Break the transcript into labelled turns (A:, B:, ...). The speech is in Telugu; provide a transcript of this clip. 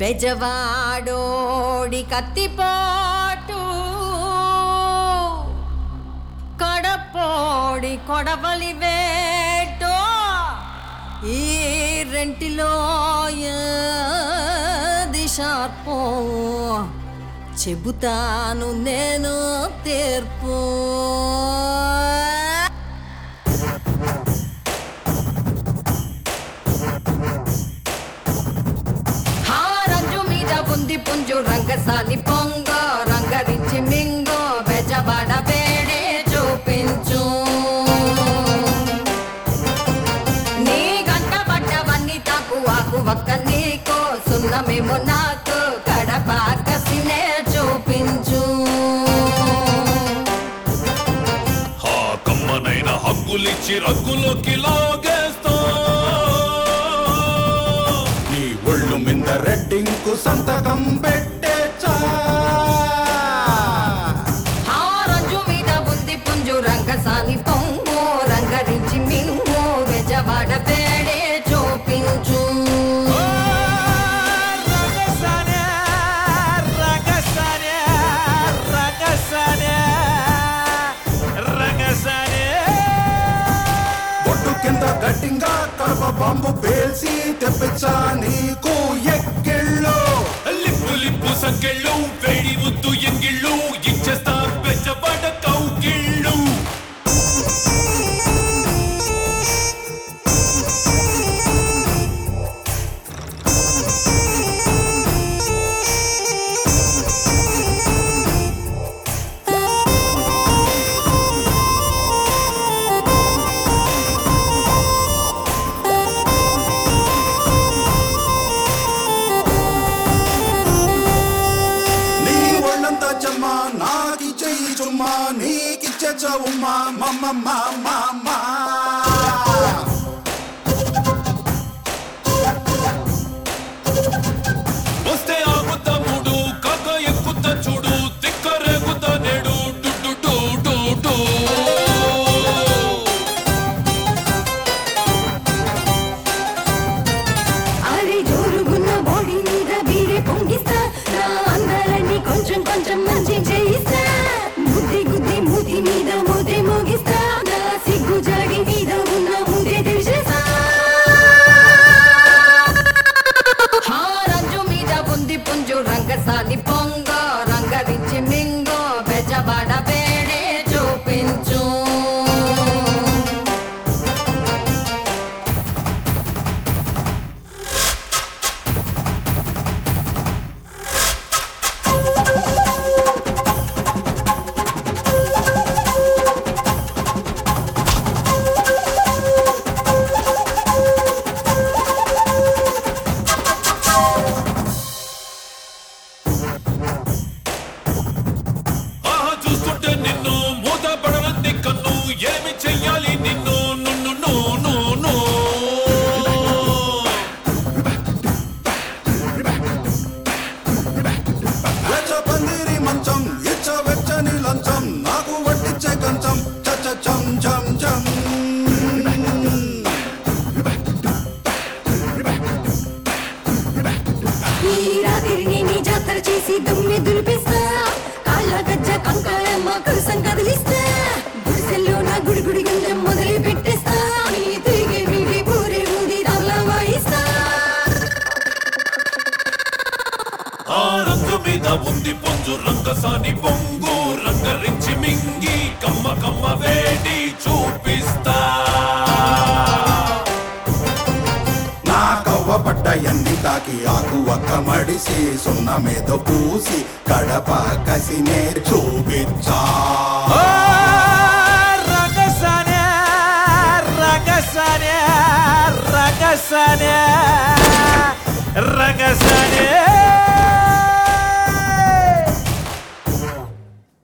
A: బెజవాడోడి కత్తిపోటు కడపోడి కొడవలి వేటో ఈ రెంటిలో ఏది షార్పో చెబుతాను నేను తీర్పు హారంజు మీద ఉంది పుంజు రంగసాని పొంగ రంగరించి మింగో బెజవాడ వేడే చూపించు నీ గంట పడ్డవన్నీ తాకు ఆకు ఒక్క నీకో సున్నమేమో నాకు కడప కసినే చూపించు
B: హా కమ్మనైన హక్కులిచ్చి రగ్గులోకి లాగేస్తా
C: నీ ఒళ్ళు మీద రెడ్డింకు సంతకం పెట్టేచ్చా
A: హారంజు మీద ఉంది పుంజు రంగసాని పొంగు రంగరించి మింగు బెజవాడ వేడే చూపించు
C: బొట్టు కింద గట్టింగా కడప బాంబు పేల్చి తెప్పించా నీకు ఎక్కిళ్ళు
B: లిప్పు లిప్పు సంకెళ్ళు వేడి ముద్దు ఎంగిళ్ళు ఇచ్చేస్తా పెంచబడ కౌగిళ్ళు
C: నీ ఒళ్ళంతా చెమ్మ నాకిచ్చే ఈ చుమ్మా నీకిచ్చే చవుమ్మా మమ్మ మామ
B: వస్తే ఆగుత మూడు కాక ఎక్కుత చూడు తిక్కరేగుత నేడు డు డు డు డు డు.
A: అరే జోరుగున్న బాడీ మీద వీరే పొంగిస్తా నా అందాలని కొంచెం కొంచెం మంచి చేయిస్తా బుద్ధి గుద్ది మూతి మీద మూతి మోగిస్తా నా సిగ్గు జాడి మీద ఉన్న ముందే తెలిసేసా హారంజు మీద ఉంది పుంజు రంగసాని పొంగ రంగరించి మింగో బెజవాడ వేడే చూపించు
B: ఆహా చూస్తుంటే నిన్ను మూత పడవంది కన్ను ఏమి చెయ్యాలి నిన్ను నున్ను నో నో నో
C: వెచ్చ పందిరి మంచం ఇచ్చ వెచ్చని లంచం నాకు వడ్డిచ్చే కంచం చచ్చ చం చం చం
A: ఈ రాత్రిని నీ జాతర చేసి దుమ్మె దులిపిస్తా కాళ్ళ గజ్జ కంకాళమ్మ కురుసం కదిలిస్తా గుడిసెల్లో నా గుడి గుడి గంజం మొదలు పెట్టేస్తా నీ తిరిగి వీడి పూరి ఊది రాళ్ళ వాయిస్తా
B: ఆ రంగు మీద ఉంది పొంజు రంగసాని పొంగు రంగరించి మింగి కమ్మ కమ్మ వేడి చూపిస్తా
C: నా కవ్వ పట్ట ఎన్ని తాకి ఆకు ఒక్క మడిసి సున్న మీద పూసి కడప కసినే చూపించా
D: రగసనే రగసనే రగసనే రగసనే